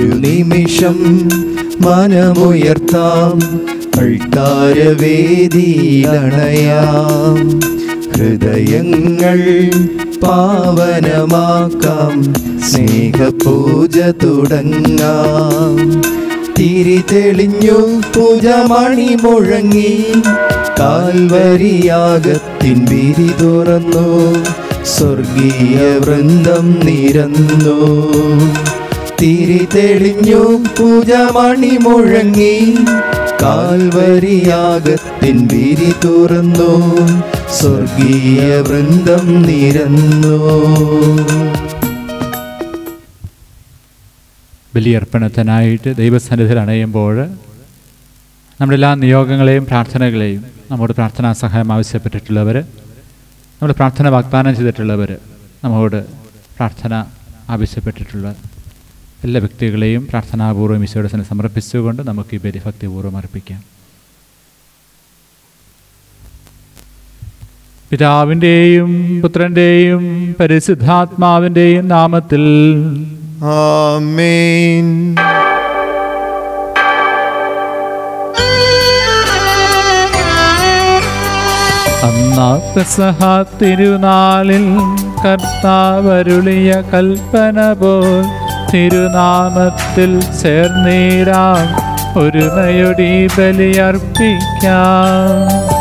ഒരു നിമിഷം മനമുയർത്താം അൾത്താരവേദിയിലണയാം ഹൃദയങ്ങൾ പാവനമാക്കാം സ്നേഹപൂജ തുടങ്ങാം തിരി തെളിഞ്ഞു പൂജമണി മുഴങ്ങി കാൽവരിയാകത്തിൻ വിരി തുറന്നു സ്വർഗീയ വൃന്ദം നിരന്നു തിരി തെളിഞ്ഞു പൂജമണി മുഴങ്ങി കാൽവരിയാകത്തിൻ വിരി തുറന്നു സ്വർഗീയ വൃന്ദം നിരന്നു ബലിയർപ്പണത്തിനായിട്ട് ദൈവസന്നിധിയിൽ അണയുമ്പോൾ നമ്മുടെ എല്ലാ നിയോഗങ്ങളെയും പ്രാർത്ഥനകളെയും നമ്മോട് പ്രാർത്ഥനാ സഹായം ആവശ്യപ്പെട്ടിട്ടുള്ളവർ നമ്മൾ പ്രാർത്ഥന വാഗ്ദാനം ചെയ്തിട്ടുള്ളവർ നമ്മോട് പ്രാർത്ഥന ആവശ്യപ്പെട്ടിട്ടുള്ള എല്ലാ വ്യക്തികളെയും പ്രാർത്ഥനാപൂർവ്വം ഈശോയുടെ സന്നിധി സമർപ്പിച്ചുകൊണ്ട് നമുക്ക് ഈ ബലി ഭക്തിപൂർവ്വം അർപ്പിക്കാം പിതാവിൻ്റെയും പുത്രൻ്റെയും പരിശുദ്ധാത്മാവിൻ്റെയും നാമത്തിൽ ആമേൻ അന്നാ പെസഹ തിരുനാളിൽ കർത്താവരുളിയ കൽപ്പന പോൽ തിരുനാമത്തിൽ ചേർന്നീരാം ഒരുമയൊടി ബലിയർപ്പിക്കാം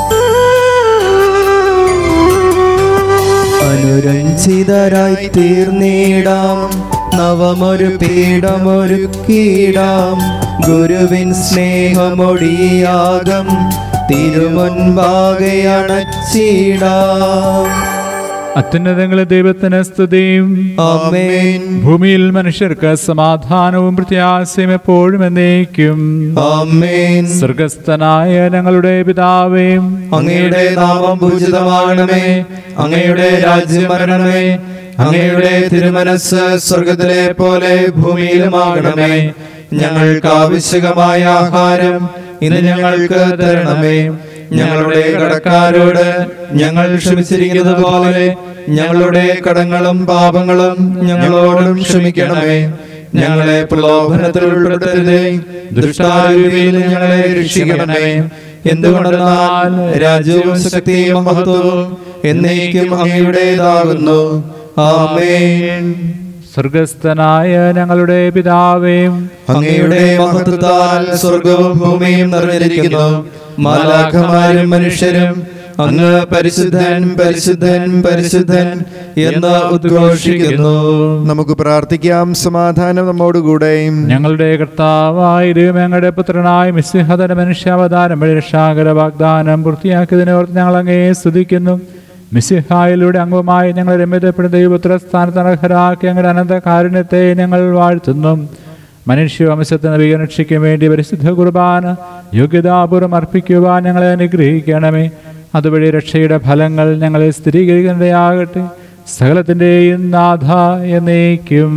അനുരഞ്ജിതരായി തീർന്നിടാം നവമൊരു പീഠമൊരുക്കിടാം ഗുരുവിൻ സ്നേഹമൊടിയാകം തിരുമുൻപാകെ അണച്ചിടാം അത്യുന്നതങ്ങളെ ദൈവത്തിന് സ്തുതിയും ആമേൻ ഭൂമിയിൽ മനുഷ്യർക്ക് സമാധാനവും പ്രത്യാശയും എപ്പോഴും എന്നേക്കും ആമേൻ സ്വർഗസ്ഥനായ ഞങ്ങളുടെ പിതാവേയും അങ്ങയുടെ നാമം പൂജിതമാകണമേ അങ്ങയുടെ രാജ്യം വരണമേ അങ്ങയുടെ തിരുമനസ് സ്വർഗത്തിലെ പോലെ ഭൂമിയിലുമാകണമേ ഞങ്ങൾക്ക് ആവശ്യകമായ ആഹാരം ഇന്ന് ഞങ്ങൾക്ക് തരണമേ ഞങ്ങളുടെ കടക്കാരോട് ഞങ്ങൾ ക്ഷമിച്ചിരിക്കുന്നത് പോലെ ഞങ്ങളുടെ കടങ്ങളും പാപങ്ങളും ഞങ്ങളോടും ക്ഷമിക്കണമേ ഞങ്ങളെ പ്രലോഭനത്തിൽ ഉൾപ്പെടുത്തരുതേ ദുഷ്ടാരൂപിയിൽ ഞങ്ങളെ രക്ഷിക്കണമേ എന്തുകൊണ്ടെന്നാൽ രാജ്യവും ശക്തിയും മഹത്വവും എന്നേക്കും അങ്ങയുടേതാകുന്നു ആമേൻ സ്വർഗസ്ഥനായ ഞങ്ങളുടെ പിതാവേയും അങ്ങയുടെ മഹത്വത്താൽ സ്വർഗവും ഭൂമിയും നിറഞ്ഞിരിക്കുന്നു മാലാഖമാരും മനുഷ്യരും അങ്ങ് പരിശുദ്ധൻ പരിശുദ്ധൻ പരിശുദ്ധൻ എന്ന് ഉദ്ഘോഷിക്കുന്നു നമുക്ക് പ്രാർത്ഥിക്കാം സമാധാനം നമ്മോടുകൂടെ ഞങ്ങളുടെ കർത്താവായ ദൈവം ഞങ്ങളുടെ പുത്രനായ മിസ്സിഹതന മനുഷ്യാവതാരം വഴി രക്ഷാകര വാഗ്ദാനം പൂർത്തിയാക്കിയതിനെ ഓർത്ത് ഞങ്ങൾ അങ്ങേ സ്തുതിക്കുന്നു മിസ്സിഹായിലൂടെ അംഗമായി ഞങ്ങൾ രമ്യതപ്പെടുന്ന ദൈവപുത്ര സ്ഥാനത്ത് അർഹരാക്കി ഞങ്ങളുടെ അനന്ത കാരുണ്യത്തെ ഞങ്ങൾ വാഴ്ത്തുന്നു മനുഷ്യവംശത്തിന് നവീകരണയ്ക്ക് വേണ്ടി പരിശുദ്ധ കുർബാന യോഗ്യതാപൂർവ്വം അർപ്പിക്കുവാൻ ഞങ്ങളെ അനുഗ്രഹിക്കണമേ അതുവഴി രക്ഷയുടെ ഫലങ്ങൾ ഞങ്ങളെ സ്ഥിരീകരിക്കുന്നതാകട്ടെ സകലത്തിൻ്റെയും നാഥ എന്നേക്കും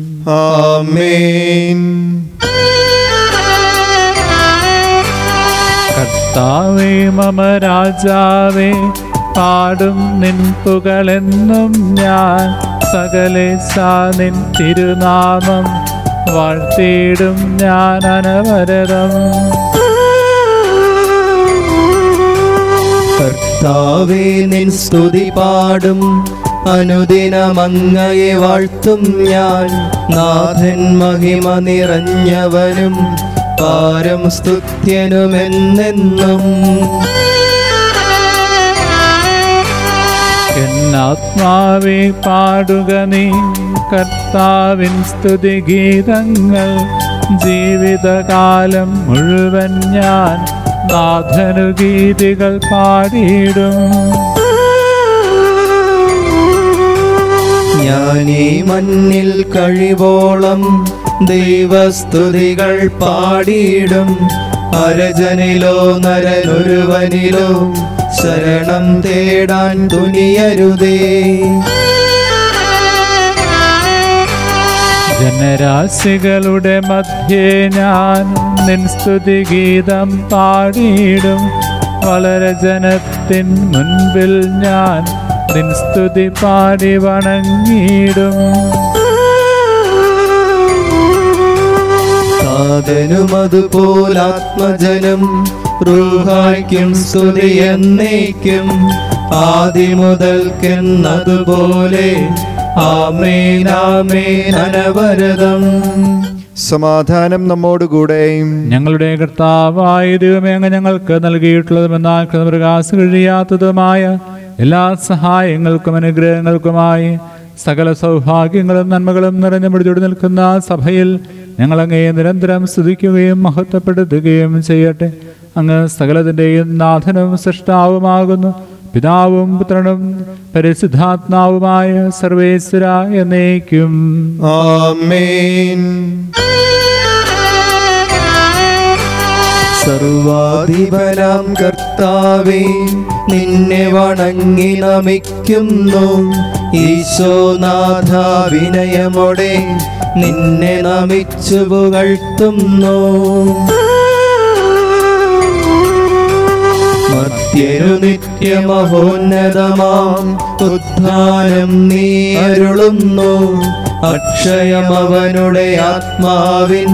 ആമേൻ കർത്താവേ മമ രാജാവേ പാടും നിൻ പുകളെന്നും ഞാൻ സകലേശ നിൻ തിരുനാമം വാഴ്ത്തിയിടും ഞാൻ അനവരതം കർത്താവേ നിൻ സ്തുതി പാടും അനുദിനമങ്ങയെ വാഴ്ത്തും ഞാൻ നാഥൻ മഹിമ നിറഞ്ഞവനും പാരം സ്തുത്യനുമെന്നെന്നും എന്നാത്മാവേ പാടുക നീ കർത്താവിൻ സ്തുതിഗീതങ്ങൾ ജീവിതകാലം മുഴുവൻ ഞാൻ നാഥനു ഗീതികൾ പാടിയിടും ഞാൻ ഈ മണ്ണിൽ കഴിവോളം ദൈവസ്തുതികൾ പാടിയിടും അരജനിലോ നരനൊരുവനിലോ ശരണം തേടാൻ തുനിയരുതേ ജനരാശികളുടെ മധ്യേ ഞാൻ നിൻ സ്തുതിഗീതം പാടിയിടും വളരെ ജനത്തിൻ മുൻപിൽ ഞാൻ നിൻ സ്തുതി പാടി വണങ്ങിയിടും സുതനും അതുപോലാത്മജനും റൂഹായ്ക്കും സ്തുതി എന്നേക്കും ആദിമുതൽക്കെന്നതുപോലെ ആമേൻ ആമേൻ അനവരതം സമാധാനം നമ്മോടുകൂടെ ഞങ്ങളുടെ കർത്താവായ ദൈവമേ അങ്ങ് ഞങ്ങൾക്ക് നൽകിയിട്ടുള്ളതും എന്നാൽ പ്രകാശം കഴിയാത്തതുമായ എല്ലാ സഹായങ്ങൾക്കും അനുഗ്രഹങ്ങൾക്കുമായി സകല സൗഭാഗ്യങ്ങളും നന്മകളും നിറഞ്ഞു പിടിച്ചോടി നിൽക്കുന്ന സഭയിൽ ഞങ്ങൾ അങ്ങയെ നിരന്തരം സ്തുതിക്കുകയും മഹത്വപ്പെടുത്തുകയും ചെയ്യട്ടെ അങ്ങ് സകലത്തിൻ്റെയും നാഥനും സൃഷ്ടാവുമാകുന്നു പിതാവും പുത്രനും പരിശുദ്ധാത്മാവുമായ സർവേശ്വര എന്നേക്കും ആമേൻ സർവാധിപനാം കർത്താവേ നിന്നെ വണങ്ങി നമിക്കുന്നു ഈശോനാഥ വിനയമോടെ നിന്നെ നമിച്ചു പുകഴ്ത്തുന്നു മധ്യരു നിത്യമഹോന്നതമാം ഉദ്ധാനം നീ അരുളുന്നു അക്ഷയമവനുടെ ആത്മാവിൻ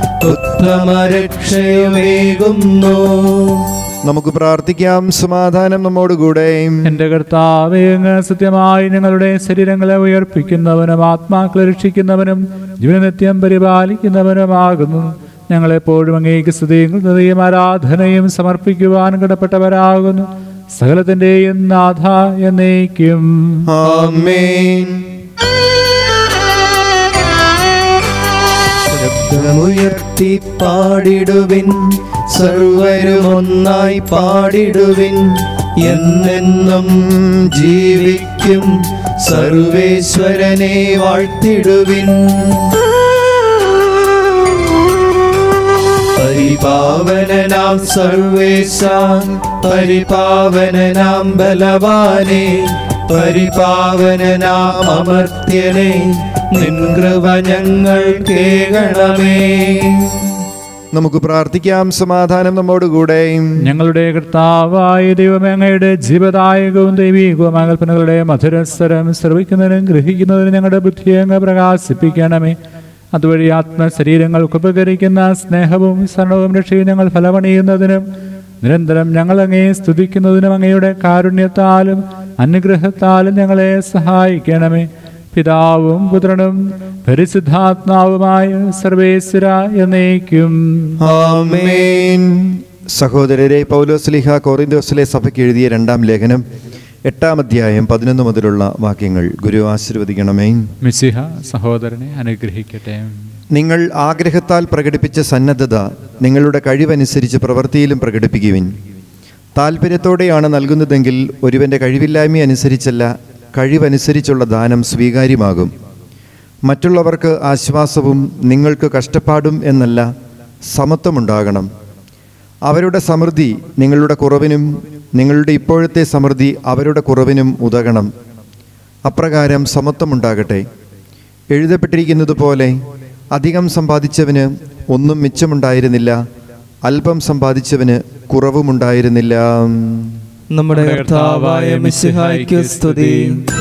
ഉത്തമരക്ഷയുമേകുന്നു നമുക്ക് പ്രാർത്ഥിക്കാം സമാധാനം നമ്മോടുകൂടെ എന്റെ കർത്താവേ അങ്ങ് സത്യമായി ഞങ്ങളുടെ ശരീരങ്ങളെ ഉയർപ്പിക്കുന്നവനും ആത്മാക്കളെ രക്ഷിക്കുന്നവനും ജീവനനിത്യം പരിപാലിക്കുന്നവനുമാകുന്നു ഞങ്ങളെപ്പോഴും അങ്ങേക്ക് സ്തുതിയും കൃതയും ആരാധനയും സമർപ്പിക്കുവാൻ കടപ്പെട്ടവരാകുന്നു സകലത്തിന്റെയും നാഥ എന്നേക്കും ആമേൻ ശബ്ദമുയർത്തി പാടിടുവിൻ സർവരും ഒന്നായി പാടിടുവിൻ എന്നെന്നും ജീവിക്കും സർവേശ്വരനെ വാഴ്ത്തിടുവിൻ പരിപാവനനാം സർവേശ പരിപാവനനാം ബലവാനെ പരിപാവനനാം അമർത്യനെ നിൻ കൃപ ഞങ്ങൾ കേകണമേ നമുക്ക് പ്രാർത്ഥിക്കാം സമാധാനം നമ്മോടുകൂടെ ഞങ്ങളുടെ കർത്താവായ ദൈവമേ അങ്ങയുടെ ജീവദായകവും ദൈവീകവും കൽപ്പനകളുടെ മധുരസ്വരം ശ്രവിക്കുന്നതിനും ഗ്രഹിക്കുന്നതിനും ഞങ്ങളുടെ ബുദ്ധിയെ അങ്ങ് പ്രകാശിപ്പിക്കണമേ അതുവഴി ആത്മശരീരങ്ങൾക്ക് ഉപകരിക്കുന്ന സ്നേഹവും ശരണവും രക്ഷയും ഞങ്ങൾ ഫലമണിയുന്നതിനും നിരന്തരം ഞങ്ങൾ അങ്ങയെ സ്തുതിക്കുന്നതിനും അങ്ങയുടെ കാരുണ്യത്താലും അനുഗ്രഹത്താലും ഞങ്ങളെ സഹായിക്കണമേ പിതാവും പുത്രനും പരിശുദ്ധാത്മാവുമായ സർവേശ്വര എന്നേക്കും ആമേൻ സഹോദരരെ പൗലോസ്ലിഹ കോറിന്തോസിലെ സഭയ്ക്ക് എഴുതിയ രണ്ടാം ലേഖനം എട്ടാം അധ്യായം പതിനൊന്ന് മുതലുള്ള വാക്യങ്ങൾ ഗുരു ആശീർവദിക്കണമേ മിസിഹ സഹോദരനെ അനുഗ്രഹിക്കട്ടെ നിങ്ങൾ ആഗ്രഹത്താൽ പ്രകടിപ്പിച്ച സന്നദ്ധത നിങ്ങളുടെ കഴിവനുസരിച്ച് പ്രവൃത്തിയിലും പ്രകടിപ്പിക്കുവിൻ താല്പര്യത്തോടെയാണ് നൽകുന്നതെങ്കിൽ ഒരുവൻ്റെ കഴിവില്ലായ്മ അനുസരിച്ചല്ല കഴിവനുസരിച്ചുള്ള ദാനം സ്വീകാര്യമാകും മറ്റുള്ളവർക്ക് ആശ്വാസവും നിങ്ങൾക്ക് കഷ്ടപ്പാടും എന്നല്ല സമത്വമുണ്ടാകണം അവരുടെ സമൃദ്ധി നിങ്ങളുടെ കുറവിനും നിങ്ങളുടെ ഇപ്പോഴത്തെ സമൃദ്ധി അവരുടെ കുറവിനും ഉതകണം അപ്രകാരം സമത്വമുണ്ടാകട്ടെ എഴുതപ്പെട്ടിരിക്കുന്നത് പോലെ അധികം സമ്പാദിച്ചവന് ഒന്നും മിച്ചമുണ്ടായിരുന്നില്ല അല്പം സമ്പാദിച്ചവന് കുറവുമുണ്ടായിരുന്നില്ല നമ്മുടെ കർത്താവായ മിശിഹായ്ക്ക് സ്തുതി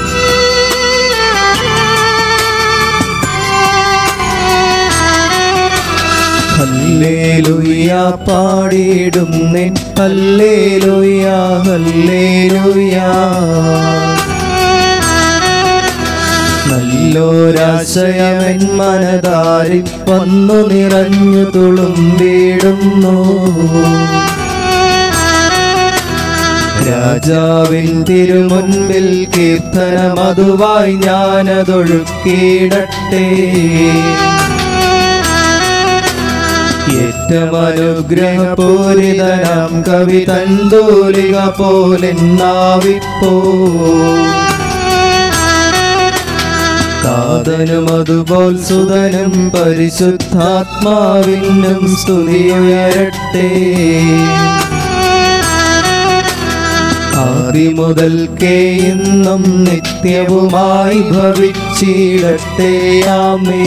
ഹല്ലേലൂയ പാടിയിടുന്നേൻ ഹല്ലേലൂയ ഹല്ലേലൂയ നല്ലൊരാശയമെൻ മനതാരിൽ വന്നു നിറഞ്ഞു തുളുമ്പിടുന്നു രാജാവിൻ തിരുമുൻപിൽ കീർത്തനം അതുവായി ഞാനതൊഴുക്കിയിടട്ടെ ഏറ്റവും അനുഗ്രഹപൂരിതനാം കവി തന്തൂലിക പോലെന്നാവിപ്പോ താതനും അതുപോൽ സുതനും പരിശുദ്ധാത്മാവിനും സ്തുതിയുയരട്ടെ ആദിമുതൽക്കേ ഇന്നും നിത്യവുമായി ഭവിച്ചിടട്ടെ ആമേ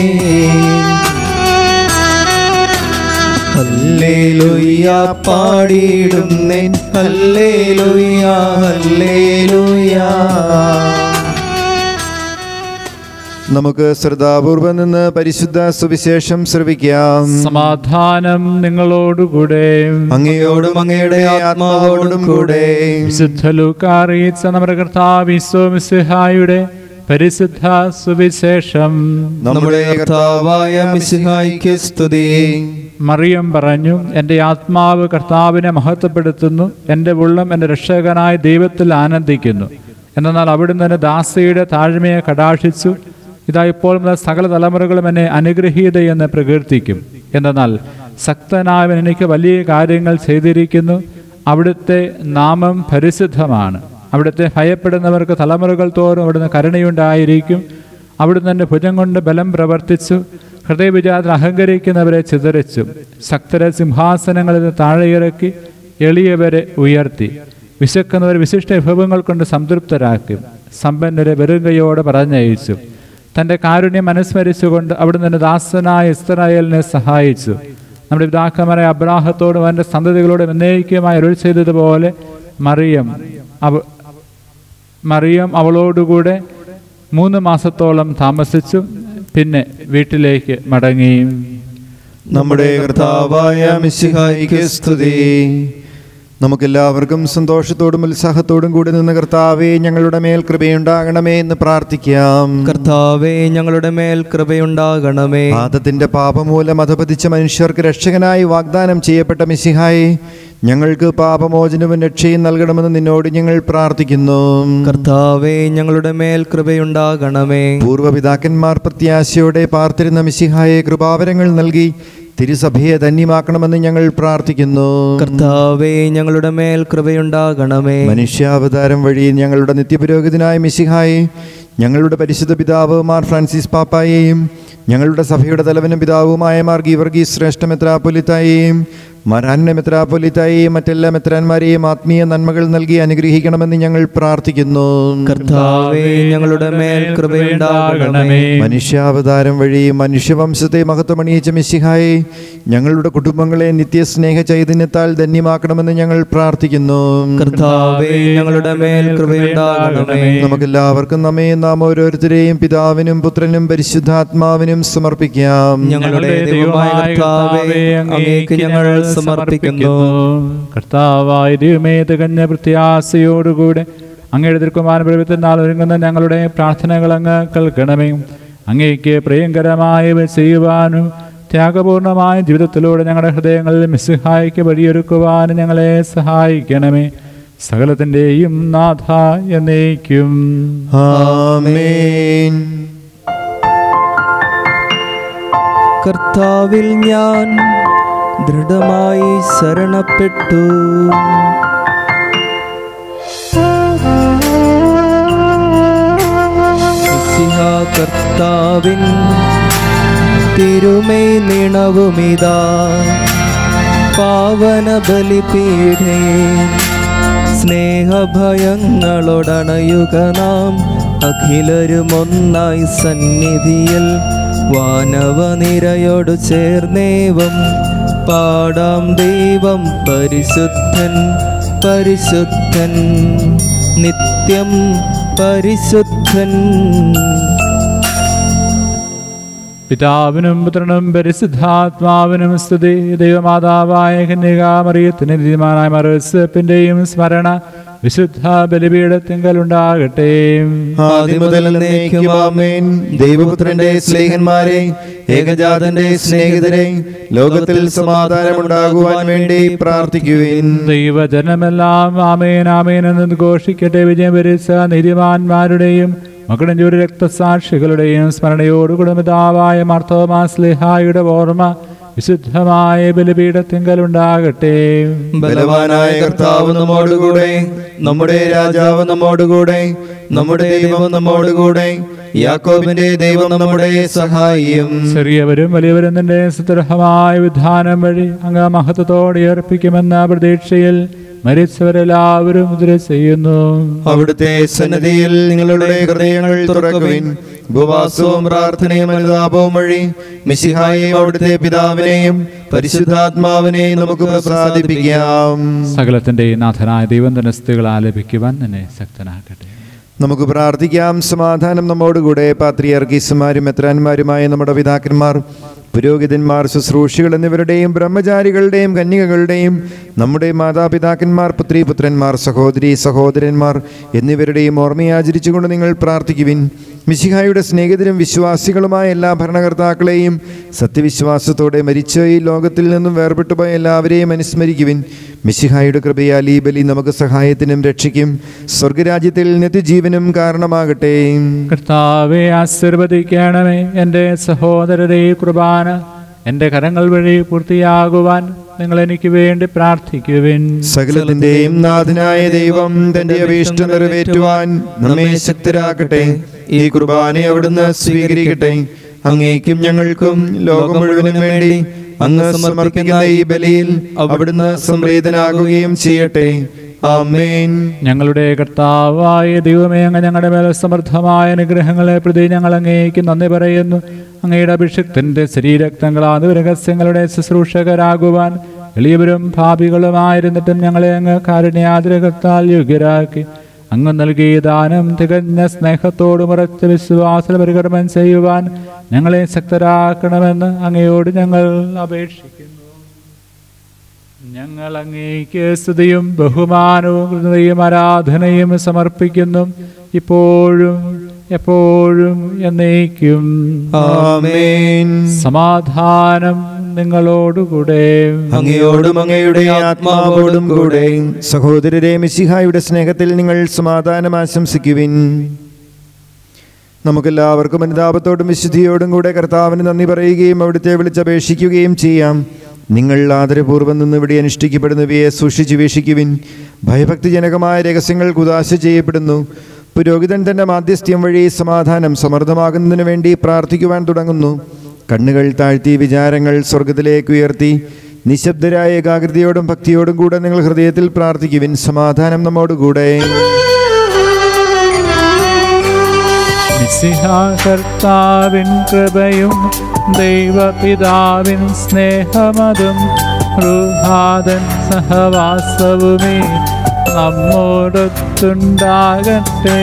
ഹല്ലേലൂയ പാടിയിടുന്നേൻ ഹല്ലേലൂയ ഹല്ലേലൂയ നമുക്ക് ശ്രദ്ധാപൂർവം നിന്ന് പരിശുദ്ധ സുവിശേഷം ശ്രവിക്കാം സമാധാനം നിങ്ങളോടുകൂടെ അങ്ങയോടും അങ്ങയുടെ ആത്മാവോടും കൂടെ വിശുദ്ധ ലൂക്കാറിയിച്ച നമ്മുടെ കർത്താവിശ്വമിസിഹായുടെ പരിശുദ്ധ സുവിശേഷം നമ്മുടെ കർത്താവായ മിശിഹായിക്ക് സ്തുതി മറിയം പറഞ്ഞു എൻ്റെ ആത്മാവ് കർത്താവിനെ മഹത്വപ്പെടുത്തുന്നു എൻ്റെ ഉള്ളം എൻ്റെ രക്ഷകനായ ദൈവത്തിൽ ആനന്ദിക്കുന്നു എന്നാൽ അവിടുന്ന് എൻ്റെ ദാസിയുടെ താഴ്മയെ കടാക്ഷിച്ചു ഇതാ ഇപ്പോൾ മുതൽ സകല തലമുറകളും എന്നെ അനുഗ്രഹീത എന്ന് പ്രകീർത്തിക്കും എന്തെന്നാൽ ശക്തനായവൻ എനിക്ക് വലിയ കാര്യങ്ങൾ ചെയ്തിരിക്കുന്നു അവിടുത്തെ നാമം പരിശുദ്ധമാണ് അവിടുത്തെ ഭയപ്പെടുന്നവർക്ക് തലമുറകൾ തോറും അവിടുന്ന് കരുണയുണ്ടായിരിക്കും അവിടുന്ന് എൻ്റെ ഭുജം കൊണ്ട് ബലം പ്രവർത്തിച്ചു ഹൃദയവിചാരത്തിൽ അഹങ്കരിക്കുന്നവരെ ചിതറിച്ചു ശക്തരെ സിംഹാസനങ്ങളിൽ നിന്ന് താഴെയിറക്കി എളിയവരെ ഉയർത്തി വിശക്കുന്നവരെ വിശിഷ്ട വിഭവങ്ങൾ കൊണ്ട് സംതൃപ്തരാക്കി സമ്പന്നരെ വെറുങ്കയോടെ പറഞ്ഞയച്ചു തൻ്റെ കാരുണ്യം അനുസ്മരിച്ചുകൊണ്ട് അവിടുന്ന് എൻ്റെ ദാസനായ ഇസ്രായേലിനെ സഹായിച്ചു നമ്മുടെ പിതാക്കന്മാരായ അബ്രാഹത്തോടും അവൻ്റെ സന്തതികളോടും എന്നേക്കുമായി അരുൾ ചെയ്തതുപോലെ മറിയം അവ മറിയം അവളോടുകൂടെ മൂന്ന് മാസത്തോളം താമസിച്ചു പിന്നെ വീട്ടിലേക്ക് മടങ്ങി നമ്മുടെ കർത്താവായ മിശിഹായിക്ക് സ്തുതി നമുക്കെല്ലാവർക്കും സന്തോഷത്തോടും ഉത്സാഹത്തോടും കൂടി നിന്ന് കർത്താവെ ഞങ്ങളുടെ മേൽ കൃപയുണ്ടാകണമേ എന്ന് പ്രാർത്ഥിക്കാം കർത്താവേ ഞങ്ങളുടെ മേൽ കൃപയുണ്ടാകണമേ പാദത്തിന്റെ പാപമൂലം അധപതിച്ച മനുഷ്യർക്ക് രക്ഷകനായി വാഗ്ദാനം ചെയ്യപ്പെട്ട മിശിഹായി ഞങ്ങൾക്ക് പാപമോചനവും രക്ഷയും നൽകണമെന്ന് നിന്നോട് ഞങ്ങൾ പ്രാർത്ഥിക്കുന്നു കർത്താവേ ഞങ്ങളുടെ മേൽ കൃപയുണ്ടാകണമേ പൂർവ്വപിതാക്കന്മാർ പ്രത്യാശയോടെ പാർത്തിരുന്ന മിശിഹായെ കൃപാവരങ്ങൾ നൽകി തിരുസഭയെ ധന്യമാക്കണമെന്ന് ഞങ്ങൾ പ്രാർത്ഥിക്കുന്നു കർത്താവേ ഞങ്ങളുടെ മേൽ കൃപയുണ്ടാകണമേ മനുഷ്യാവതാരം വഴി ഞങ്ങളുടെ നിത്യപുരോഹിതനായ മിശിഹായി ഞങ്ങളുടെ പരിശുദ്ധ പിതാവ് മാർ ഫ്രാൻസിസ് പാപ്പായെയും ഞങ്ങളുടെ സഭയുടെ തലവനും പിതാവുമായ മാർ ഗീവർഗീസ് ശ്രേഷ്ഠ മെത്രാപ്പൊലിത്തായെയും മരാന്ന മെത്രാപ്പൊലിത്തായെയും മറ്റെല്ലാ മെത്രാന്മാരെയും ആത്മീയ നന്മകൾ നൽകി അനുഗ്രഹിക്കണമെന്ന് ഞങ്ങൾ പ്രാർത്ഥിക്കുന്നു കർത്താവേ ഞങ്ങളുടെ മേൽ കൃപയുണ്ടാകണമേ മനുഷ്യാവതാരം വഴി മനുഷ്യവംശത്തെ മഹത്വമണിയിച്ച മിശിഹായി ഞങ്ങളുടെ കുടുംബങ്ങളെ നിത്യസ്നേഹ ചൈതന്യത്താൽ ധന്യമാക്കണമെന്ന് ഞങ്ങൾ പ്രാർത്ഥിക്കുന്നു കർത്താവേ ഞങ്ങളുടെ മേൽ കൃപയുണ്ടാകണമേ നമുക്കെല്ലാവർക്കും നമ്മെ നാം ഓരോരുത്തരെയും പിതാവിനും പുത്രനും പരിശുദ്ധാത്മാവിനും സമർപ്പിക്കാം ഞങ്ങളുടെ ദൈവമായ കർത്താവേ അങ്ങേക്ക് ഞങ്ങൾ സമർപ്പിക്കുന്നു കർത്താവായ ദൈവമേ തികഞ്ഞ പ്രത്യാശയോടുകൂടെ അങ്ങയുടെ തിരുക്കുമാരൻ പ്രവൃത്തിനാൽ ഒരുങ്ങുന്ന ഞങ്ങളുടെ പ്രാർത്ഥനകൾ അങ്ങ് കേൾക്കണമേ അങ്ങേക്ക് പ്രിയങ്കരമായവ ചെയ്യുവാനും ത്യാഗപൂർണമായ ജീവിതത്തിലൂടെ ഞങ്ങളുടെ ഹൃദയങ്ങളിൽ മിസ്സഹായിക്ക് വഴിയൊരുക്കുവാനും ഞങ്ങളെ സഹായിക്കണമേ സകലത്തിൻ്റെയും നാഥ എന്നേക്കും ആമേൻ കർത്താവിൽ ഞാൻ ദൃഢമായി ശരണപ്പെട്ടു മിശിഹ കർത്താവിൻ തിരുമൈ നിണവുമിതാ പാവന ബലിപീഠേ സ്നേഹഭയങ്ങളോടണയുക നാം അഖിലരും ഒന്നായി സന്നിധിയിൽ വാനവനിരയോട് ചേർന്നേവം പാടാം ദൈവം പരിശുദ്ധൻ പരിശുദ്ധൻ നിത്യം പരിശുദ്ധൻ പിതാവിനും പുത്രനും പരിശുദ്ധാത്മാവിനും സ്തുതി ദൈവമാതാവായ കന്യകാമറിയത്തിന് നീതിമാനായ മറുസപ്പിന്റെയും സ്മരണ വിശുദ്ധ ബലിപീഠത്തിങ്കലുണ്ടാകട്ടെ ആദ്യം മുതൽ എന്നേക്കും ആമേൻ ദൈവപുത്രന്റെ സ്നേഹന്മാരെ ഏകജാതന്റെ സ്നേഹിതരെ ലോകത്തിൽ സമാധാനമുണ്ടാകുവാൻ വേണ്ടി പ്രാർത്ഥിക്കുവിൻ ദൈവജനമെല്ലാം ആമേൻ ആമേൻ എന്ന് ഘോഷിക്കട്ടെ വിജയം വരിച്ച നീതിമാന്മാരുടെയും മക്കളും ജോലി രക്തസാക്ഷികളുടെയും സ്മരണയോടുകൂടെ പിതാവായ മാർത്തോമാസ്ലിഹായുടെ ഓർമ്മ വിശുദ്ധമായ ബലിപീഠത്തിങ്കലുണ്ടാകട്ടെ ബലവാനായ കർത്താവ് നമ്മോടുകൂടെ നമ്മുടെ രാജാവ് നമ്മോടുകൂടെ നമ്മുടെ ദൈവം നമ്മോടുകൂടെ യാക്കോബിന്റെ ദൈവം നമ്മുടെ സഹായിയും ചെറിയവരും വലിയവരും നിന്റെ സുദൃഢമായ വിധാനം വഴി അങ്ങ് മഹത്വത്തോടെ ഏർപ്പിക്കുമെന്ന പ്രതീക്ഷയിൽ മരിച്ചവരെല്ലാവരും മുദ്ര ചെയ്യുന്നു അവിടുത്തെ സന്നദ്ധിയിൽ നിങ്ങളുടെ ഹൃദയങ്ങൾ തുറക്കുവിൻ ഉപവാസവും പ്രാർത്ഥനയും അനുതാപവും വഴി മിശിഹായെയും അവിടുത്തെ പിതാവിനെയും പരിശുദ്ധാത്മാവിനെയും നമുക്ക് പ്രസാദിപ്പിക്കാം സകലത്തിന്റെ നാഥനായ ദൈവം തന്നെ സ്തുതികൾ ആലപിക്കുവാൻ നിന്നെ ശക്തനാക്കട്ടെ നമുക്ക് പ്രാർത്ഥിക്കാം സമാധാനം നമ്മോടുകൂടെ പാത്രിയർഗീസുമാരും മെത്രാന്മാരുമായ നമ്മുടെ പിതാക്കന്മാർ പുരോഹിതന്മാർ ശുശ്രൂഷികൾ എന്നിവരുടെയും ബ്രഹ്മചാരികളുടെയും കന്യകകളുടെയും നമ്മുടെ മാതാപിതാക്കന്മാർ പുത്രി പുത്രന്മാർ സഹോദരി സഹോദരന്മാർ എന്നിവരുടെയും ഓർമ്മയാചരിച്ചുകൊണ്ട് നിങ്ങൾ പ്രാർത്ഥിക്കുവിൻ മിശിഹായുടെ സ്നേഹിതരും വിശ്വാസികളുമായ എല്ലാ ഭരണകർത്താക്കളെയും സത്യവിശ്വാസത്തോടെ മരിച്ച ഈ ലോകത്തിൽ നിന്നും വേർപെട്ടുപോയ എല്ലാവരെയും അനുസ്മരിക്കുവിൻ മിശിഹായുടെ കൃപയാൽ ഈ ബലി നമുക്ക് സഹായത്തിനും രക്ഷിക്കും സ്വർഗരാജ്യത്തിൽ നിത്യജീവനും കാരണമാകട്ടെ കർത്താവെ ആശീർവദിക്കണമേ എൻ്റെ സഹോദരരെ ഈ കുർബാന എൻ്റെ കരങ്ങൾ വഴി പൂർത്തിയാകുവാൻ നിങ്ങൾ എനിക്ക് വേണ്ടി പ്രാർത്ഥിക്കുവിൻ സകലത്തിന്റെയും നാഥനായ ദൈവം തന്റെ അഭീഷ്ട നിറവേറ്റുവാൻ നമ്മെ ശക്തരാക്കട്ടെ ഈ കുർബാന അവിടുന്ന് സ്വീകരിക്കട്ടെ അങ്ങേക്കും ഞങ്ങൾക്കും ലോകം മുഴുവനും വേണ്ടി അങ്ങ് സമർപ്പിക്കുന്ന ഈ ബലിയിൽ അവിടുന്ന് സംപ്രീതനാകുകയും ചെയ്യട്ടെ ആമേൻ ഞങ്ങളുടെ കർത്താവായ ദൈവമേ അങ്ങ് ഞങ്ങളുടെ മേൽ സമർത്ഥമായ അനുഗ്രഹങ്ങളെ പ്രതി ഞങ്ങൾ അങ്ങേക്ക് നന്ദി പറയുന്നു അങ്ങയുടെ അഭിഷിക്തന്റെ ശരീരക്തങ്ങളാണ് രഹസ്യങ്ങളുടെ ശുശ്രൂഷകരാകുവാൻ എളിയവരും ഭാപികളുമായിരുന്നിട്ടും ഞങ്ങളെ അങ്ങ് കാരുണ്യാതിരകത്താൽ യോഗ്യരാക്കി അങ്ങ് നൽകിയ ദാനം തികഞ്ഞ സ്നേഹത്തോടും ഉറച്ച വിശ്വാസ പരികർമ്മം ചെയ്യുവാൻ ഞങ്ങളെ ശക്തരാക്കണമെന്ന് അങ്ങയോട് ഞങ്ങൾ അപേക്ഷിക്കുന്നു ഞങ്ങൾ അങ്ങേക്ക് സ്തുതിയും ബഹുമാനവും കൃതയും ആരാധനയും സമർപ്പിക്കുന്നു ഇപ്പോഴും എപ്പോഴും എന്നേക്കും ആമേൻ സമാധാനം നിങ്ങളോടുകൂടെ അങ്ങയോടും അങ്ങയുടെ ആത്മാവോടും കൂടെ സഹോദരരെ മിശിഹായുടെ സ്നേഹത്തിൽ നിങ്ങൾ സമാധാനം ആശംസിക്കുവിൻ നമുക്കെല്ലാവർക്കും അനുതാപത്തോടും വിശുദ്ധിയോടും കൂടെ കർത്താവിന് നന്ദി പറയുകയും അവിടുത്തെ വിളിച്ചപേക്ഷിക്കുകയും ചെയ്യാം നിങ്ങൾ ആദരപൂർവ്വം നിന്ന് ഇവിടെ അനുഷ്ഠിക്കപ്പെടുന്നവയെ സൂക്ഷിച്ചു വീക്ഷിക്കുവിൻ ഭയഭക്തിജനകമായ രഹസ്യങ്ങൾ കുദാശ ചെയ്യപ്പെടുന്നു പുരോഹിതൻ തന്റെ മാധ്യസ്ഥ്യം വഴി സമാധാനം സമൃദ്ധമാകുന്നതിന് വേണ്ടി പ്രാർത്ഥിക്കുവാൻ തുടങ്ങുന്നു കണ്ണുകൾ താഴ്ത്തി വിചാരങ്ങൾ സ്വർഗത്തിലേക്ക് ഉയർത്തി നിശബ്ദരായ ഏകാഗ്രതയോടും ഭക്തിയോടും കൂടെ നിങ്ങൾ ഹൃദയത്തിൽ പ്രാർത്ഥിക്കുവിൻ സമാധാനം നമ്മോടുകൂടെ മിശിഹാ കർത്താവിൻ കൃപയും ദൈവപിതാവിൻ സ്നേഹമതും റുഹാദൻ സഹവാസവുമേ നമ്മോടൊത്തുണ്ടാകട്ടെ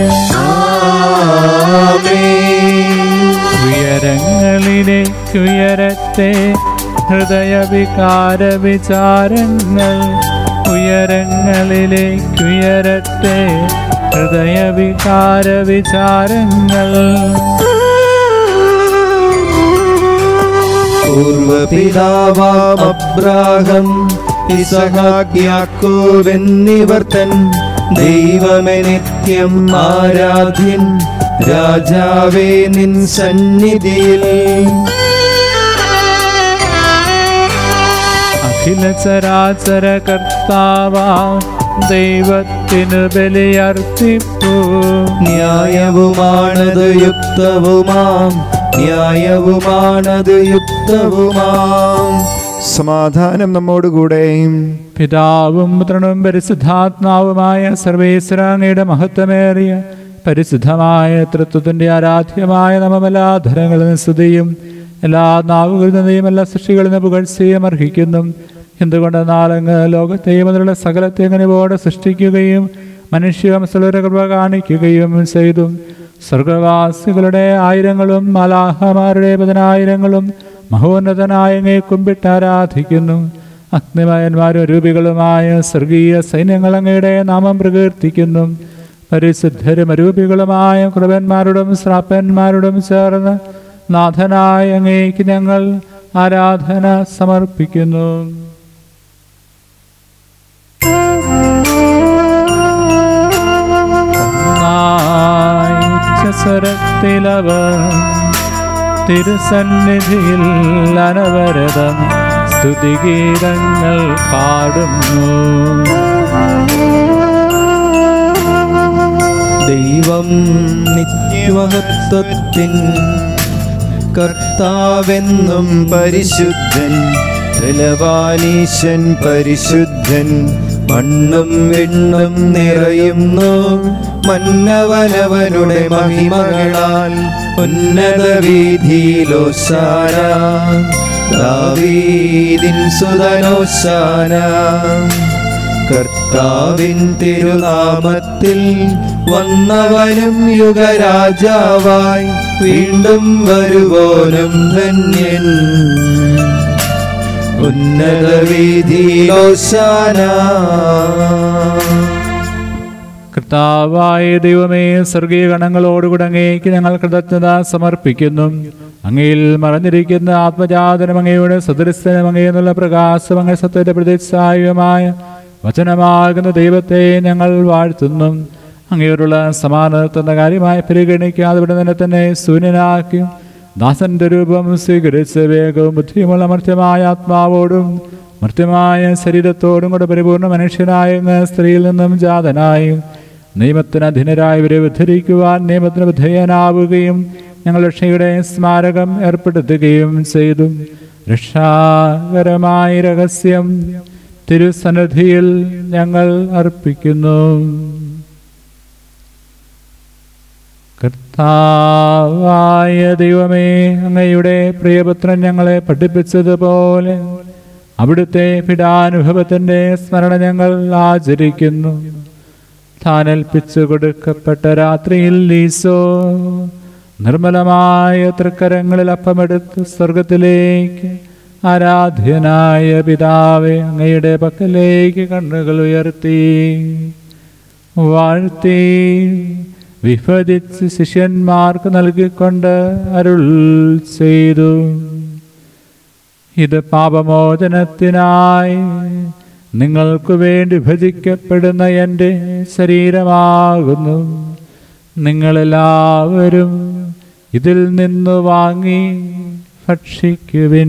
ഉയരങ്ങളിലേക്കുയരട്ടെ ഹൃദയവികാര വിചാരങ്ങൾ ഉയരങ്ങളിലേക്കുയരട്ടെ ഹൃദയവികാര വിചാരങ്ങൾ പൂർവപിതാവാം അബ്രാഹം ഇസഹാക്യാക്കോവെന്നിവർ തൻ ദൈവമേ നിത്യം ആരാധ്യൻ രാജാവേ നിൻ സന്നിധിയിൽ അഖില ചരാചര കർത്താവാ ദൈവത്തിനു ബലിയർപ്പിപ്പൂ ന്യായവുമാണത് യുക്തവുമാം ന്യായവുമാണത് യുക്തവുമാം സമാധാനം നമ്മോടുകൂടെ പിതാവും പുത്രനും പരിശുദ്ധാത്മാവുമായ സർവേശ്വരാങ്ങയുടെ മഹത്വമേറിയ പരിശുദ്ധമായ തൃത്വത്തിന്റെ ആരാധ്യമായ നമമെല്ലാധരങ്ങളിൽ നിന്ന് സ്തുതിയും എല്ലാ നാവുകളിൽ നിന്നെയും എല്ലാ സൃഷ്ടികളിൽ നിന്ന് പുകഴ്ചയും അർഹിക്കുന്നു എന്തുകൊണ്ട് നാളങ്ങ് ലോകത്തെയും അതിലുള്ള സകലത്തെ അനുഭവോടെ സൃഷ്ടിക്കുകയും മനുഷ്യവംശയുടെ കൃപ കാണിക്കുകയും ചെയ്തു സ്വർഗവാസികളുടെ ആയിരങ്ങളും മലാഹമാരുടെ പതിനായിരങ്ങളും മഹോന്നതനായ അങ്ങേ കുമ്പിട്ട് ആരാധിക്കുന്നു അഗ്നിമയന്മാരും രൂപികളുമായ സ്വർഗീയ സൈന്യങ്ങൾ അങ്ങയുടെ നാമം പ്രകീർത്തിക്കുന്നു പരിശുദ്ധരും അരൂപികളുമായ കൃപന്മാരോടും ശ്രാപ്പന്മാരോടും ചേർന്ന് നാഥനായ അങ്ങേക്ക് ഞങ്ങൾ ആരാധന സമർപ്പിക്കുന്നു ഒന്നായി ഉച്ചസ്വരത്തിലവർ തിരുസന്നിധിയിൽ അനവരതം സ്തുതിഗീതങ്ങൾ പാടുന്നു ദൈവം നിത്യമഹത്വത്തിൻ കർത്താവെന്നും പരിശുദ്ധൻ ബലവാനീശൻ പരിശുദ്ധൻ മണ്ണും വിണ്ണും നിറയുന്നു മന്നവനവനുടെ മഹിമകളാൽ ഉന്നത വീതിയിലോശാന ദാവീദിൻ സുതനോശാന കർത്താവിൻ തിരുനാമത്തിൽ വന്നവനും യുഗരാജാവായി വീണ്ടും വരുവോനും ധന്യൻ ഉന്നത വീതിയിലോശാന കർത്താവായ ദൈവമേ സ്വർഗീയ ഗണങ്ങളോടുകൂടെ അങ്ങേക്ക് ഞങ്ങൾ കൃതജ്ഞത സമർപ്പിക്കുന്നു അങ്ങയിൽ മറഞ്ഞിരിക്കുന്ന ആത്മജാതനം അങ്ങയുടെ സദൃസ്ഥനം അങ്ങയെന്നുള്ള പ്രകാശം അങ്ങേ സത്യത്തെ പ്രതിസായമായ വചനമാകുന്ന ദൈവത്തെ ഞങ്ങൾ വാഴ്ത്തുന്നു അങ്ങയോടുള്ള സമാനത്വ കാര്യമായി പരിഗണിക്കാതെ ഇവിടെ തന്നെ തന്നെ ശൂന്യനാക്കി ദാസന്റെ രൂപം സ്വീകരിച്ച് വേഗവും ബുദ്ധിയുമുള്ള മർത്യമായ ആത്മാവോടും മർത്യമായ ശരീരത്തോടും കൂടെ പരിപൂർണ മനുഷ്യനായ അങ്ങ് സ്ത്രീയിൽ നിന്നും ജാതനായി നിയമത്തിന് അധീനരായവരെ ഉദ്ധരിക്കുവാൻ നിയമത്തിന് വിധേയനാവുകയും ഞങ്ങൾ രക്ഷയുടെ സ്മാരകം ഏർപ്പെടുത്തുകയും ചെയ്തു രക്ഷാകരമായ രഹസ്യം തിരുസന്നിധിയിൽ ഞങ്ങൾ അർപ്പിക്കുന്നു കർത്താവായ ദൈവമേ അങ്ങയുടെ പ്രിയപുത്രൻ ഞങ്ങളെ പഠിപ്പിച്ചതുപോലെ അവിടുത്തെ പിടാനുഭവത്തിന്റെ സ്മരണ ഞങ്ങൾ ആചരിക്കുന്നു താനേൽപ്പിച്ചു കൊടുക്കപ്പെട്ട രാത്രിയിൽ ഈശോ നിർമ്മലമായ തൃക്കരങ്ങളിൽ അപ്പമെടുത്ത് സ്വർഗത്തിലേക്ക് ആരാധ്യനായ പിതാവെ അങ്ങയുടെ പക്കലേക്ക് കണ്ണുകൾ ഉയർത്തി വാഴ്ത്തി വിഭജിച്ച് ശിഷ്യന്മാർക്ക് നൽകിക്കൊണ്ട് അരുൾ ചെയ്തു ഇത് പാപമോചനത്തിനായി നിങ്ങൾക്ക് വേണ്ടി വിഭജിക്കപ്പെടുന്ന എൻ്റെ ശരീരമാകുന്നു നിങ്ങളെല്ലാവരും ഇതിൽ നിന്ന് വാങ്ങി ഭക്ഷിക്കുവിൻ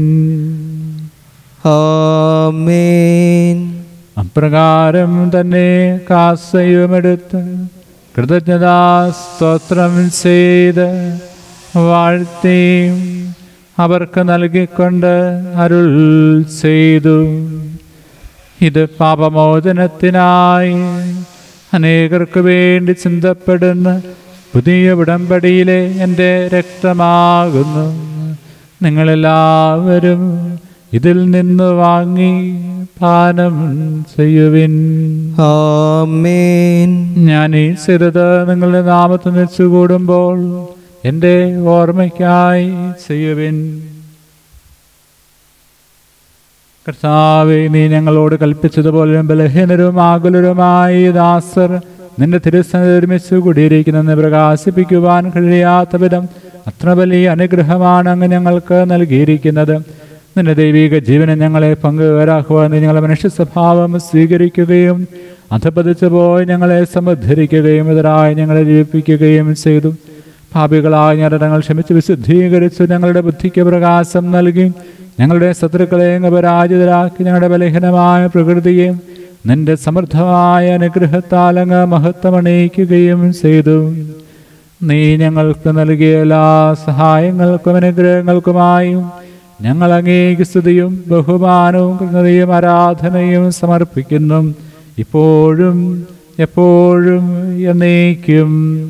ആമേൻ അപ്രകാരം തന്നെ കാസയുമെടുത്ത് കൃതജ്ഞതാ സ്തോത്രം ചെയ്ത് വാഴ്ത്തി അവർക്ക് നൽകിക്കൊണ്ട് അരുൾ ചെയ്തു ഇത് പാപമോചനത്തിനായി അനേകർക്ക് വേണ്ടി ചിന്തപ്പെടുന്ന പുതിയ ഉടമ്പടിയിലെ എൻ്റെ രക്തമാകുന്നു നിങ്ങളെല്ലാവരും ഇതിൽ നിന്ന് വാങ്ങി പാനം ചെയ്യുവിൻ ആമേൻ ഞാൻ ഈ ചെറുത് നിങ്ങളുടെ നാമത്തിൽ വെച്ചുകൂടുമ്പോൾ എൻ്റെ ഓർമ്മയ്ക്കായി ചെയ്യുവിൻ കർത്താവെ നീ ഞങ്ങളോട് കൽപ്പിച്ചതുപോലെ ബലഹീനരും ആകുലരുമായി ദാസർ നിന്റെ തിരുസന്നിധി ഒരുമിച്ച് കൂടിയിരിക്കുന്നെന്ന് പ്രകാശിപ്പിക്കുവാൻ കഴിയാത്ത വിധം അത്ര വലിയ അനുഗ്രഹമാണ് അങ്ങ് ഞങ്ങൾക്ക് നൽകിയിരിക്കുന്നത് നിന്റെ ദൈവിക ജീവനെ ഞങ്ങളെ പങ്കുകാരാക്കുവാൻ നീ ഞങ്ങളെ മനുഷ്യ സ്വഭാവം സ്വീകരിക്കുകയും അധപതിച്ചു പോയി ഞങ്ങളെ സമുദ്ധരിക്കുകയും എതിരായി ഞങ്ങളെ ജീവിപ്പിക്കുകയും ചെയ്തു പാപികളായ ഞങ്ങൾ ക്ഷമിച്ച് വിശുദ്ധീകരിച്ചു ഞങ്ങളുടെ ബുദ്ധിക്ക് പ്രകാശം നൽകി ഞങ്ങളുടെ ശത്രുക്കളെ അങ്ങ് പരാജിതരാക്കി ഞങ്ങളുടെ ബലഹീനമായ പ്രകൃതിയെ നിന്റെ സമൃദ്ധമായ അനുഗ്രഹത്താൽ അങ്ങ് മഹത്വമണിയിക്കുകയും ചെയ്തു നീ ഞങ്ങൾക്ക് നൽകിയ എല്ലാ സഹായങ്ങൾക്കും അനുഗ്രഹങ്ങൾക്കുമായും ഞങ്ങൾ അങ്ങേക്ക് സ്തുതിയും ബഹുമാനവും കൃതയും ആരാധനയും സമർപ്പിക്കുന്നു ഇപ്പോഴും എപ്പോഴും എന്നേക്കും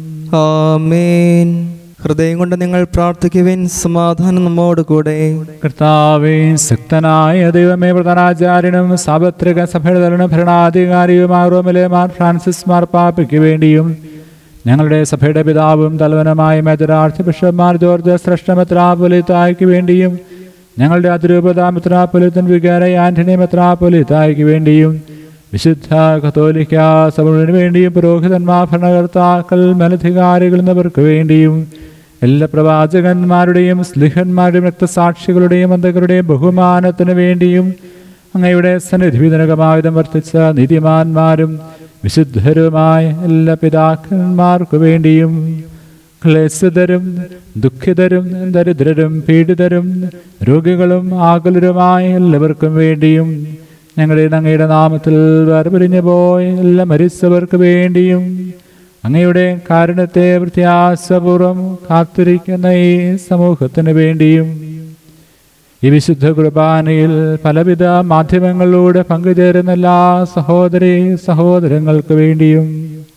ആമേൻ ഹൃദയം കൊണ്ട് നിങ്ങൾ പ്രാർത്ഥിക്കുവിൻ സമാധാനം നമ്മോട് കൂടെ കർത്താവേ ശക്തനായ ദൈവമേ പ്രധാനാചാര്യനും സാർവത്രിക സഭയുടെ തലവനും ഭരണാധികാരിയുമായ റോമിലെ മാർ ഫ്രാൻസിസ് മാർ പാപ്പയ്ക്ക് വേണ്ടിയും ഞങ്ങളുടെ സഭയുടെ പിതാവും തലവനുമായ മേജർ ആർച്ച് ബിഷപ്പ്മാർ ജോർജ് ശ്രേഷ്ഠ മെത്രാപൊലിത്തായ്ക്ക് വേണ്ടിയും ഞങ്ങളുടെ അതിരൂപത മെത്രാപൊലിത്തൻ വികാര ആന്റണി മെത്രാപൊലിത്തായ്ക്ക് വേണ്ടിയും വിശുദ്ധ കത്തോലിക്ക സഭകളിന് വേണ്ടിയും പുരോഹിതന്മാർ ഭരണകർത്താക്കൾ മേലധികാരികൾ എന്നിവർക്ക് വേണ്ടിയും എല്ലാ പ്രവാചകന്മാരുടെയും സ്ലിഹന്മാരുടെയും രക്തസാക്ഷികളുടെയും അന്തകരുടെയും ബഹുമാനത്തിന് വേണ്ടിയും അങ്ങയുടെ സന്നിധിവിധനകമായുധം വർത്തിച്ച നീതിമാന്മാരും വിശുദ്ധരുമായ എല്ലാ പിതാക്കന്മാർക്കു വേണ്ടിയും ക്ലേശിതരും ദുഃഖിതരും ദരിദ്രരും പീഡിതരും രോഗികളും ആകുലരുമായ എല്ലാവർക്കും വേണ്ടിയും ഞങ്ങളുടെ അങ്ങയുടെ നാമത്തിൽ വേർപിരിഞ്ഞു പോയ എല്ലാ മരിച്ചവർക്ക് വേണ്ടിയും അങ്ങയുടെ കാരുണ്യത്തെ പ്രത്യാശപൂർവം കാത്തിരിക്കുന്ന ഈ സമൂഹത്തിന് വേണ്ടിയും ഈ വിശുദ്ധ കുർബാനയിൽ പലവിധ മാധ്യമങ്ങളിലൂടെ പങ്കുചേരുന്ന എല്ലാ സഹോദരി സഹോദരങ്ങൾക്ക് വേണ്ടിയും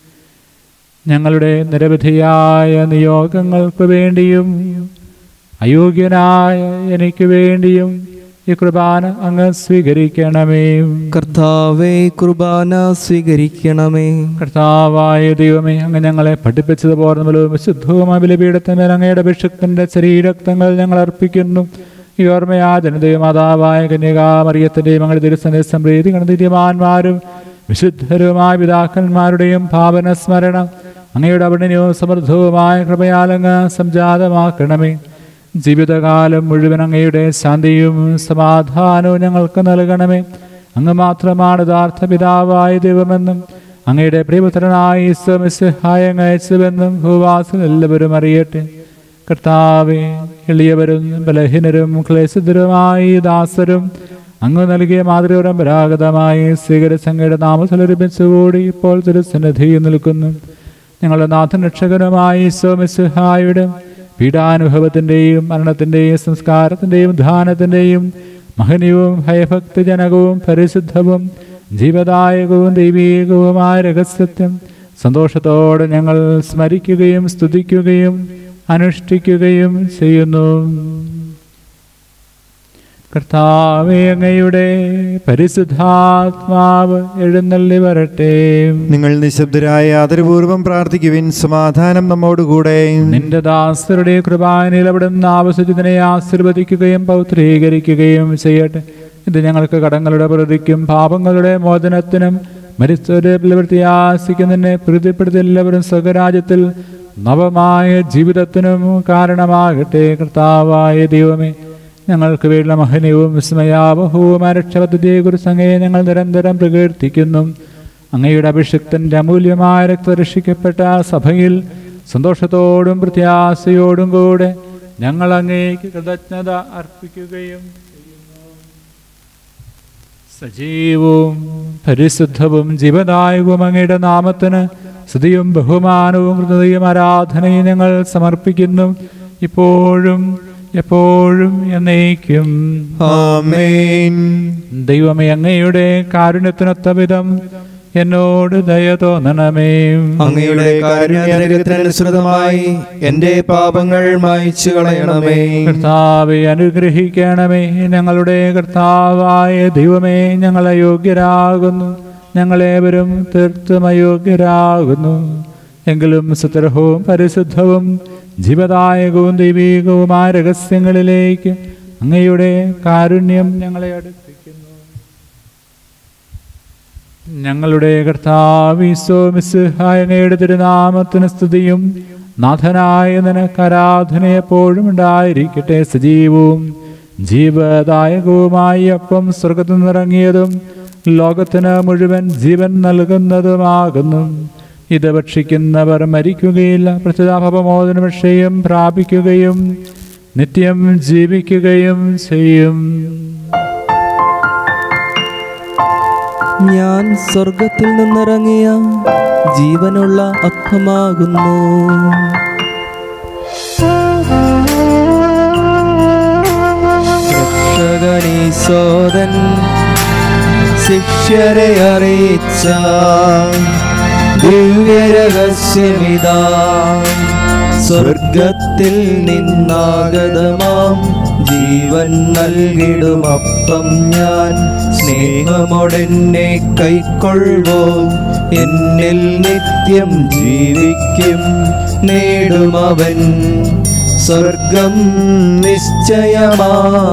ഞങ്ങളുടെ നിരവധിയായ നിയോഗങ്ങൾക്ക് വേണ്ടിയും അയോഗ്യനായ എനിക്ക് വേണ്ടിയും ഈ കുർബാന അങ്ങ് സ്വീകരിക്കണമേ കർത്താവെ കുർബാന സ്വീകരിക്കണമേ കർത്താവായ ദൈവമേ അങ്ങ് ഞങ്ങളെ പഠിപ്പിച്ചതുപോലെ മൂലവും വിശുദ്ധവുമായ ബലിപീഠത്തിന്മേൽ അങ്ങയുടെ അഭിഷക്തന്റെ ശരീരക്തങ്ങൾ ഞങ്ങൾ അർപ്പിക്കുന്നു ഈ ഓർമ്മയാ ജനതയും മാതാവായ കന്യകാമറിയത്തിന്റെയും അങ്ങയുടെ തിരുസനെ സംപ്രീതി ഗണതിര്യമാന്മാരും വിശുദ്ധരുമായ പിതാക്കന്മാരുടെയും ഭാവന സ്മരണ അങ്ങയുടെ അവിടനവും സമൃദ്ധവുമായ കൃപയാലങ്ങ് സംജാതമാക്കണമേ ജീവിതകാലം മുഴുവൻ അങ്ങയുടെ ശാന്തിയും സമാധാനവും ഞങ്ങൾക്ക് നൽകണമേ അങ്ങ് മാത്രമാണ് യഥാർത്ഥ പിതാവായ ദൈവമെന്നും അങ്ങയുടെ പ്രിയപുത്രനായ ഈശ്വമിസ്ഹായം അയച്ചുവെന്നും ഭൂവാസിൽ എല്ലാവരും അറിയട്ടെ കർത്താവെ എളിയവരും ബലഹീനരും ക്ലേശിതരുമായി ദാസരും അങ്ങ് നൽകിയ മാതൃയുടെ പരാഗതമായി സ്വീകരിച്ചങ്ങയുടെ നാമത്തിലൊരുമിച്ചുകൂടി ഇപ്പോൾ തിരുസന്നിധിയിൽ നിൽക്കുന്നു ഞങ്ങളുടെ നാഥൻ രക്ഷകനുമായി ഈശോമിസ്ഹായുടെ പീഡാനുഭവത്തിൻ്റെയും മരണത്തിൻ്റെയും സംസ്കാരത്തിൻ്റെയും ധാനത്തിൻ്റെയും മഹനീയവും ഭയഭക്തിജനകവും പരിശുദ്ധവും ജീവദായകവും ദൈവീകവുമായ രഹസ്യത്വം സന്തോഷത്തോടെ ഞങ്ങൾ സ്മരിക്കുകയും സ്തുതിക്കുകയും അനുഷ്ഠിക്കുകയും ചെയ്യുന്നു കർത്താവേ അങ്ങയുടെ പരിശുദ്ധാത്മാവ് എഴുന്നള്ളി വരട്ടെ നിങ്ങൾ നിശബ്ദരായ ആദരപൂർവ്വം പ്രാർത്ഥിക്കുവിൻ സമാധാനം നമ്മോടുകൂടെ നിന്റെ ദാസരുടെ കൃപാനിൽ അവിടുന്ന് ആവശ്യത്തിനെ ആശീർവദിക്കുകയും പൗത്രീകരിക്കുകയും ചെയ്യട്ടെ ഇത് ഞങ്ങൾക്ക് കടങ്ങളുടെ പ്രതിക്കും പാപങ്ങളുടെ മോചനത്തിനും മരിച്ചവരെ പ്രത്യാസിക്കുന്നതിനെ പ്രീതിപ്പെടുത്തി എല്ലാവരും സ്വകരാജ്യത്തിൽ നവമായ ജീവിതത്തിനും കാരണമാകട്ടെ കർത്താവായ ദൈവമേ ഞങ്ങൾക്ക് വേണ്ട മഹനീയവും വിസ്മയാവഹവുമായ രക്ഷപദ്ധതിയെക്കുറിച്ച് അങ്ങയെ ഞങ്ങൾ നിരന്തരം പ്രകീർത്തിക്കുന്നു അങ്ങയുടെ അഭിഷിക്തന്റെ അമൂല്യമായ രക്തരക്ഷിക്കപ്പെട്ട സഭയിൽ സന്തോഷത്തോടും പ്രത്യാശയോടും കൂടെ ഞങ്ങൾ അങ്ങേക്ക് കൃതജ്ഞത അർപ്പിക്കുകയും സജീവവും പരിശുദ്ധവും ജീവദായകവും അങ്ങയുടെ നാമത്തിന് സ്തുതിയും ബഹുമാനവും കൃതയും ആരാധനയും ഞങ്ങൾ സമർപ്പിക്കുന്നു ഇപ്പോഴും എപ്പോഴും എന്നേക്കും ആമേൻ ദൈവമേ അങ്ങയുടെ കാരുണ്യത്തിനൊത്ത വിധം എന്നോട് ദയ തോന്നണമേ അങ്ങയുടെ കാരുണ്യാനുഗ്രഹത്തിനനുസൃതമായി എന്റെ പാപങ്ങൾ മായ്ച്ചു കളയണമേ കർത്താവെ അനുഗ്രഹിക്കണമേ ഞങ്ങളുടെ കർത്താവായ ദൈവമേ ഞങ്ങൾ അയോഗ്യരാകുന്നു ഞങ്ങളേവരും തീർത്തും അയോഗ്യരാകുന്നു എങ്കിലും സുതരഹവും പരിശുദ്ധവും ജീവദായകവും ദൈവീകവുമായ രഹസ്യങ്ങളിലേക്ക് അങ്ങയുടെ കാരുണ്യം ഞങ്ങളെ അടുപ്പിക്കുന്നു ഞങ്ങളുടെ കർത്താവിസോ മിസ്ഹായ അങ്ങയുടെ തിരുനാമത്തിന് സ്തുതിയും നാഥനായ നിനക്ക് ആരാധന എപ്പോഴും ഉണ്ടായിരിക്കട്ടെ സജീവവും ജീവദായകവുമായി അപ്പം സ്വർഗത്തിൽ നിന്നിറങ്ങിയതും ലോകത്തിന് മുഴുവൻ ജീവൻ നൽകുന്നതുമാകുന്നു ഇത് ഭക്ഷിക്കുന്നവർ മരിക്കുകയില്ല പ്രത്യതാപമോചന വിഷയം പ്രാപിക്കുകയും നിത്യം ജീവിക്കുകയും ചെയ്യും ഞാൻ സ്വർഗത്തിൽ നിന്നിറങ്ങിയ ജീവനുള്ള അപ്പമാകുന്നു രക്ഷകനീശോദൻ ശിഷ്യരെ അറിയിച്ച ദിവ്യരഹസ്യമിതാ സ്വർഗത്തിൽ നിന്നാഗതമാം ജീവൻ നൽകിടുമപ്പം ഞാൻ സ്നേഹമോടെന്നെ കൈക്കൊള്ളുവോ എന്നിൽ നിത്യം ജീവിക്കും നേടുമവൻ സ്വർഗം നിശ്ചയമാ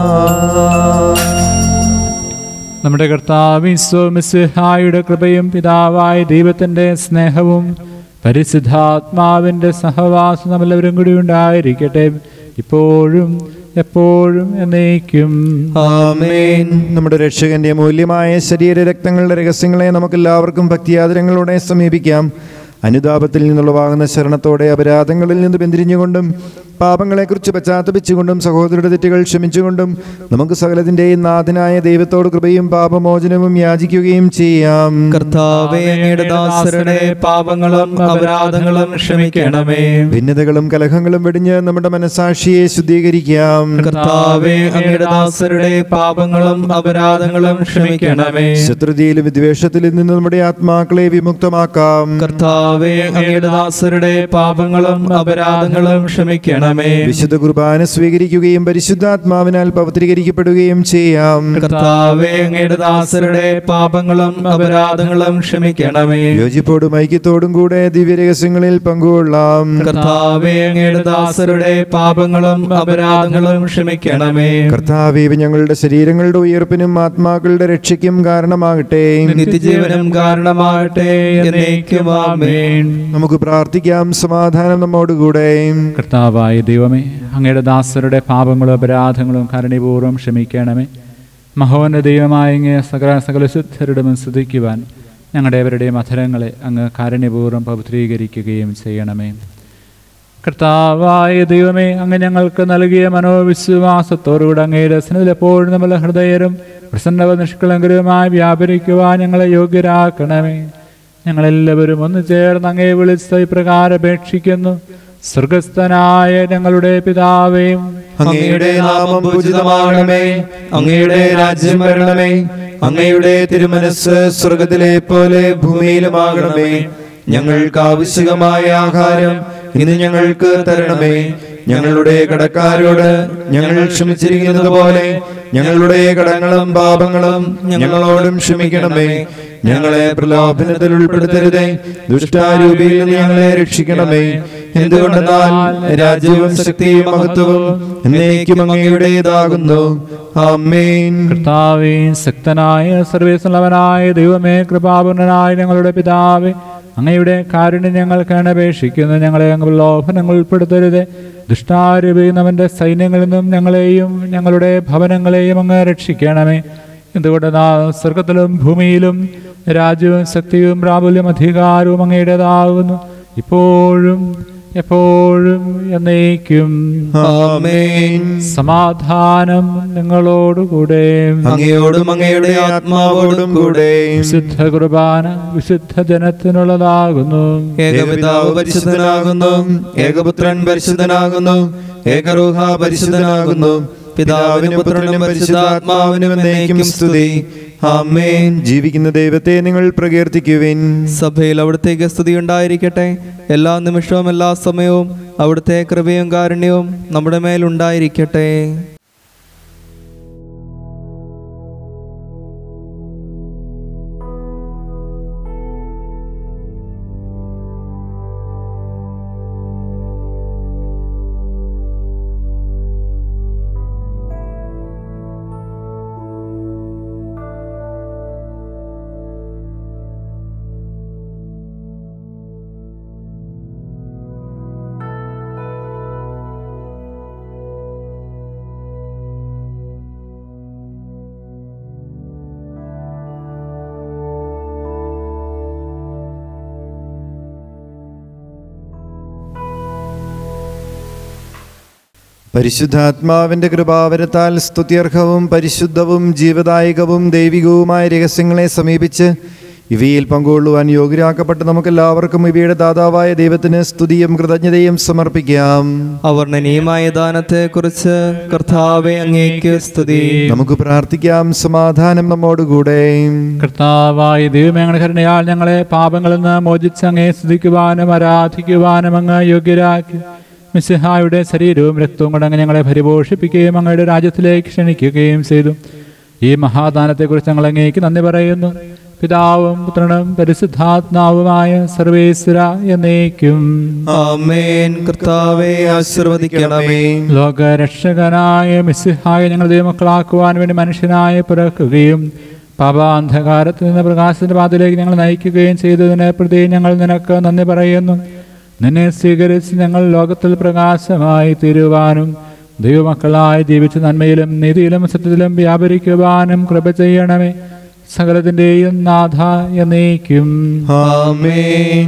നമ്മുടെ കർത്താവിസ്വമിസ്ഹായുടെ കൃപയും പിതാവായ ദൈവത്തിൻ്റെ സ്നേഹവും പരിശുദ്ധാത്മാവിൻ്റെ സഹവാസം നമ്മളെവരും കൂടി ഉണ്ടായിരിക്കട്ടെ ഇപ്പോഴും എപ്പോഴും എന്നേക്കും ആമേൻ നമ്മുടെ രക്ഷകന്റെ മൂല്യമായ ശരീര രക്തങ്ങളുടെ രഹസ്യങ്ങളെ നമുക്കെല്ലാവർക്കും ഭക്തിയാദരങ്ങളോടെ സമീപിക്കാം അനുതാപത്തിൽ നിന്നുള്ളവാകുന്ന ശരണത്തോടെ അപരാധങ്ങളിൽ നിന്ന് പിന്തിരിഞ്ഞുകൊണ്ടും പാപങ്ങളെക്കുറിച്ച് പശ്ചാത്തപിച്ചുകൊണ്ടും സഹോദരരുടെ തെറ്റുകൾ ക്ഷമിച്ചുകൊണ്ടും നമുക്ക് സകലത്തിൻ്റെയും നാഥനായ ദൈവത്തോട് കൃപയും പാപമോചനവും യാചിക്കുകയും ചെയ്യാം കർത്താവേ അങ്ങയുടെ ദാസരുടെ പാപങ്ങളും അപരാധങ്ങളും ക്ഷമിക്കണമേ ഭിന്നതകളും കലഹങ്ങളും വെടിഞ്ഞ് നമ്മുടെ മനസാക്ഷിയെ ശുദ്ധീകരിക്കാം കർത്താവേ അങ്ങയുടെ ദാസരുടെ പാപങ്ങളും അപരാധങ്ങളും ക്ഷമിക്കണമേ ശത്രുതയിലും വിദ്വേഷത്തിലും നിന്ന് നമ്മുടെ ആത്മാക്കളെ വിമുക്തമാക്കാം കർത്താവേ കർത്താവേ അങ്ങയുടെ ദാസരുടെ പാപങ്ങളും അപരാധങ്ങളും ക്ഷമിക്കണമേ വിശുദ്ധ കുർബാന സ്വീകരിക്കുകയും പരിശുദ്ധാത്മാവിനാൽ പവിത്രീകരിക്കപ്പെടുകയും ചെയ്യാം കർത്താവേ അങ്ങയുടെ ദാസരുടെ പാപങ്ങളും അപരാധങ്ങളും ക്ഷമിക്കണമേ യോജിപ്പോടും ഐക്യത്തോടും കൂടെ ദിവ്യരഹസ്യങ്ങളിൽ പങ്കുകൊള്ളാം കർത്താവേ അങ്ങയുടെ ദാസരുടെ പാപങ്ങളും അപരാധങ്ങളും ക്ഷമിക്കണമേ കർത്താവേ ഇവ ഞങ്ങളുടെ ശരീരങ്ങളുടെ ഉയർപ്പിനും ആത്മാക്കളുടെ രക്ഷയ്ക്കും കാരണമാകട്ടെ നിത്യജീവനം കാരണമാകട്ടെ എന്നേക്കും ആമേൻ നമുക്ക് പ്രാർത്ഥിക്കാം സമാധാനം നമ്മോടുകൂടെ കർത്താവായ ദൈവമേ അങ്ങയുടെ ദാസരുടെ പാപങ്ങളും അപരാധങ്ങളും കരുണിപൂർവ്വം ക്ഷമിക്കണമേ മഹോന്ന ദൈവമായ അങ്ങേ സകല സകല ശുദ്ധരുടെ മുൻ സ്തുതിക്കുവാൻ ഞങ്ങളുടെ അവരുടെയും അധരങ്ങളെ അങ്ങ് കാരുണ്യപൂർവ്വം പവിത്രീകരിക്കുകയും ചെയ്യണമേ കർത്താവായ ദൈവമേ അങ്ങ് ഞങ്ങൾക്ക് നൽകിയ മനോവിശ്വാസത്തോടുകൂടെ അങ്ങയുടെ സ്നേഹത്തിൽ എപ്പോഴും നമ്മളെ ഹൃദയരും പ്രസന്നവ നിഷ്കളങ്കരുമായി വ്യാപരിക്കുവാൻ ഞങ്ങളെ യോഗ്യരാക്കണമേ ഞങ്ങളെല്ലാവരും ഒന്ന് ചേർന്ന് അങ്ങേ വിളിച്ച് ഇപ്രകാരം അപേക്ഷിക്കുന്നു സ്വർഗസ്ഥനായ ഞങ്ങളുടെ പിതാവേയും അങ്ങയുടെ നാമം പൂജിതമാകണമേ അങ്ങയുടെ രാജ്യം വരണമേ അങ്ങയുടെ തിരുമനസ് സ്വർഗത്തിലെ പോലെ ഭൂമിയിലുമാകണമേ ഞങ്ങൾക്ക് ആവശ്യകമായ ആഹാരം ഇന്ന് ഞങ്ങൾക്ക് തരണമേ ഞങ്ങളുടെ കടക്കാരോട് ഞങ്ങൾ ക്ഷമിച്ചിരിക്കുന്നത് പോലെ ഞങ്ങളുടെ കടങ്ങളും പാപങ്ങളും ഞങ്ങളോടും ക്ഷമിക്കണമേ ഞങ്ങളെ പ്രലോഭനത്തിൽ ഉൾപ്പെടുത്തരുതേ ദുഷ്ടാരൂപിയിൽ നിന്ന് ഞങ്ങളെ രക്ഷിക്കണമേ എന്തുകൊണ്ടെന്നാൽ രാജ്യവും ശക്തിയും മഹത്വവും എന്നേക്കും അങ്ങയുടേതാകുന്നു ആമേൻ കർത്താവേ ശക്തനായ സർവേസുള്ളവനായ ദൈവമേ കൃപാപൂർണനായ ഞങ്ങളുടെ പിതാവേ അങ്ങയുടെ കാരുണ്യം ഞങ്ങൾക്ക് അപേക്ഷിക്കുന്നു ഞങ്ങളെ അങ്ങ് ലോഭനങ്ങൾ ഉൾപ്പെടുത്തരുത് ദുഷ്ടാരൂപിക്കുന്നവന്റെ സൈന്യങ്ങളിൽ നിന്നും ഞങ്ങളെയും ഞങ്ങളുടെ ഭവനങ്ങളെയും അങ്ങ് രക്ഷിക്കണമേ എന്തുകൊണ്ട് നാം സ്വർഗത്തിലും ഭൂമിയിലും രാജ്യവും ശക്തിയും പ്രാബല്യം അധികാരവും അങ്ങയുടേതാകുന്നു ഇപ്പോഴും എപ്പോഴും എന്നേക്കും ആമേൻ സമാധാനം നിങ്ങളോടുകൂടെ അങ്ങയോടും അങ്ങയുടെ ആത്മാവോടും കൂടെ വിശുദ്ധ കുർബാന വിശുദ്ധ ജനത്തിനുള്ളതാകുന്നു ഏകപിതാവ് പരിശുദ്ധനാകുന്നു ഏകപുത്രൻ പരിശുദ്ധനാകുന്നു ഏകരൂഹ പരിശുദ്ധനാകുന്നു പിതാവിനും പുത്രനും പരിശുദ്ധാത്മാവിനും എന്നേക്കും സ്തുതി ആമേൻ ജീവിക്കുന്ന ദൈവത്തെ നിങ്ങൾ പ്രകീർത്തിക്കുവിൻ സഭയിൽ അവിടുത്തേക്ക് സ്തുതി ഉണ്ടായിരിക്കട്ടെ എല്ലാ നിമിഷവും എല്ലാ സമയവും അവിടുത്തെ കൃപയും കാരുണ്യവും നമ്മുടെ മേലുണ്ടായിരിക്കട്ടെ പരിശുദ്ധാത്മാവിന്റെ കൃപാവരത്താൽ സ്തുത്യർഹവും പരിശുദ്ധവും ജീവദായകവും ദൈവികവുമായ രഹസ്യങ്ങളെ സമീപിച്ച് ഇവയിൽ പങ്കുകൊള്ളുവാൻ യോഗ്യരാക്കപ്പെട്ട നമുക്കെല്ലാവർക്കും ഇവയുടെ ദാതാവായ ദൈവത്തിന് സ്തുതിയും കൃതജ്ഞതയും സമർപ്പിക്കാം അവർണ്ണനീയമായ ദാനത്തെക്കുറിച്ച് കർത്താവെ അങ്ങേക്ക് സ്തുതി നമുക്ക് പ്രാർത്ഥിക്കാം സമാധാനം നമ്മോടുകൂടെ കർത്താവായ ദൈവമേങ്ങളുടെ കരുണയാൽ ഞങ്ങളെ പാപങ്ങളിൽ നിന്ന് മോചിച്ച് അങ്ങേ സ്തുതിക്കുവാനും ആരാധിക്കുവാനും അങ്ങ് യോഗ്യരാക്കി മിസ്സിഹായുടെ ശരീരവും രക്തവും കൊണ്ട് അങ്ങ് ഞങ്ങളെ പരിപോഷിപ്പിക്കുകയും അങ്ങയുടെ രാജ്യത്തിലേക്ക് ക്ഷണിക്കുകയും ചെയ്തു ഈ മഹാദാനത്തെക്കുറിച്ച് ഞങ്ങൾ അങ്ങേക്ക് നന്ദി പറയുന്നു പിതാവും പുത്രനും പരിശുദ്ധാത്മാവുമായ സർവേശ്വര എന്നേക്കും ആമേൻ കർത്താവെ ആശീർവദിക്കണമേ ലോകരക്ഷകനായ മിസ്സിഹായ ഞങ്ങൾ ദൈവമക്കളാക്കുവാൻ വേണ്ടി മനുഷ്യനായി പിറക്കുകയും പാപാന്ധകാരത്തിൽ നിന്ന് പ്രകാശത്തിന്റെ പാതയിലേക്ക് ഞങ്ങൾ നയിക്കുകയും ചെയ്തതിനെ പ്രതി ഞങ്ങൾ നിനക്ക് നന്ദി പറയുന്നു നിന്നെ സ്വീകരിച്ച് ഞങ്ങൾ ലോകത്തിൽ പ്രകാശമായി തീരുവാനും ദൈവമക്കളായി ജീവിച്ച് നന്മയിലും നീതിയിലും സത്യത്തിലും വ്യാപരിക്കുവാനും കൃപ ചെയ്യണമേ സകലത്തിൻ്റെയും നാഥ എന്നേക്കും ആമേൻ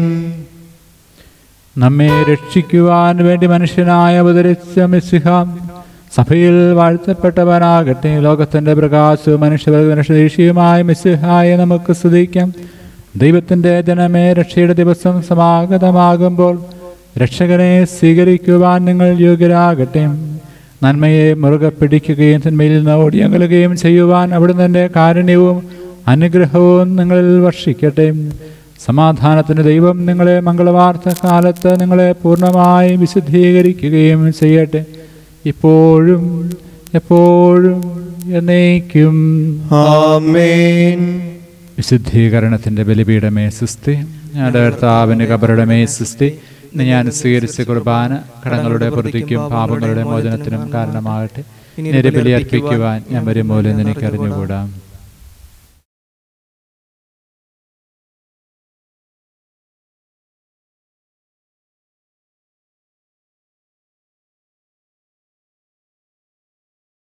നമ്മെ രക്ഷിക്കുവാൻ വേണ്ടി മനുഷ്യനായ അവതരിച്ച മിശിഹ സഭയിൽ വാഴ്ത്തപ്പെട്ടവനാകട്ടെ ലോകത്തിന്റെ പ്രകാശവും മനുഷ്യശേഷിയുമായ മിശിഹായെ നമുക്ക് സ്തുതിക്കാം ദൈവത്തിന്റെ ജനമേ രക്ഷയുടെ ദിവസം സമാഗതമാകുമ്പോൾ രക്ഷകനെ സ്വീകരിക്കുവാൻ നിങ്ങൾ യോഗ്യരാകട്ടെ നന്മയെ മുറുകെ പിടിക്കുകയും തിന്മയിൽ നിന്ന് ഓടിയകലുകയും ചെയ്യുവാൻ അവിടുന്ന് കാരുണ്യവും അനുഗ്രഹവും നിങ്ങളിൽ വർഷിക്കട്ടെ സമാധാനത്തിന് ദൈവം നിങ്ങളെ മംഗളവാർത്ത കാലത്ത് നിങ്ങളെ പൂർണ്ണമായി വിശുദ്ധീകരിക്കുകയും ചെയ്യട്ടെ ഇപ്പോഴും എപ്പോഴും എന്നേക്കും ആമേൻ വിശുദ്ധീകരണത്തിന്റെ ബലിപീഠമേ സുസ്തി ഞങ്ങളുടെ കർത്താവിന്റെ കബറുടെ സുസ്തി ഇന്ന് ഞാൻ സ്വീകരിച്ച കുർബാന കടങ്ങളുടെ പൂർത്തിക്കും പാപങ്ങളുടെ മോചനത്തിനും കാരണമാകട്ടെ നിരബലി അർപ്പിക്കുവാൻ ഞാൻ വരുമൂലം എനിക്കറിഞ്ഞുകൂടാം